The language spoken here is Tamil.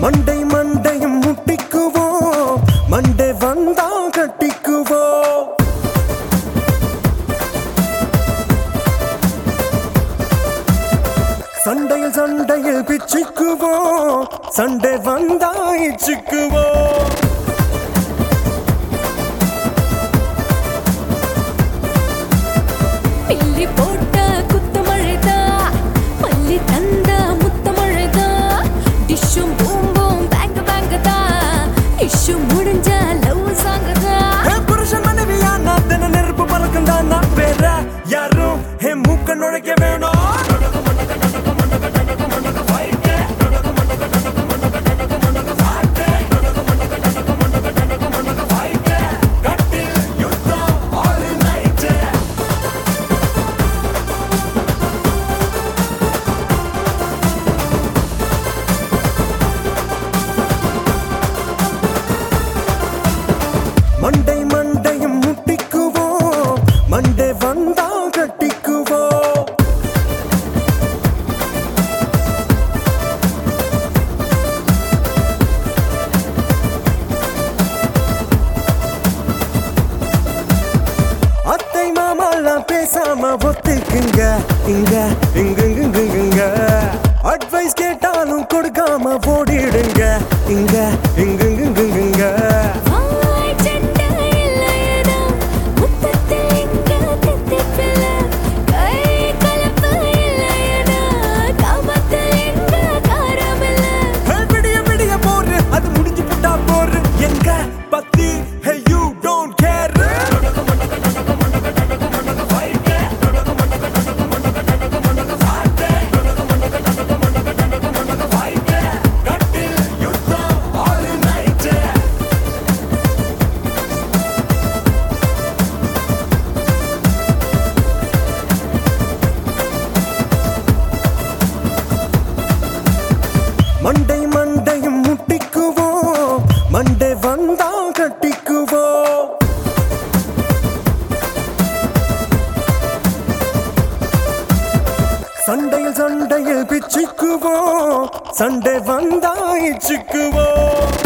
மண்டை மண்டையும் முட்டிக்குவோம் மண்டை வந்தா கட்டிக்குவோம் சண்டையில் சண்டையில் பிச்சுக்குவோம் சண்டை வந்தா இச்சுக்குவோம் பில்லி போட்ட குத்து மழைதா பள்ளி தந்த முத்த மழைதா டிஷ்ஷும் பூம்பும் பேங்க பேங்க தா இஷ்ஷு முடிஞ்ச லவ் சாங் தா என் புருஷன் மனைவியா நான் தின நெருப்பு பழக்கம் தான் நான் வேற யாரும் என் மூக்க நுழைக்க வேணும் மண்டை மண்டையும் முட்டிக்குவோம் மண்டை வந்தா கட்டிக்குவோம் அத்தை மாமாலாம் பேசாம ஒத்துக்குங்க இங்க இங்க இங்க இங்க அட்வைஸ் கேட்டாலும் கொடுக்காம ஓடிடுங்க இங்க இங்க இங்க இங்க வாய் சட்டை இல்லையடா முத்தத்தில் இங்க தித்திப்பில்ல கை கலப்பு இல்லையடா காமத்தில் இங்க காரமில்ல Hey, விடிய விடிய போரு அது முடிஞ்சு புட்டா போரு எங்க பத்தி hey you don't care மண்டை மண்டையும் முட்டிக்குவோம் மண்டை வந்தா கட்டிக்குவோம் சண்டையில் சண்டையில் பிச்சுக்குவோம் சண்டை வந்தா இச்சுக்குவோம்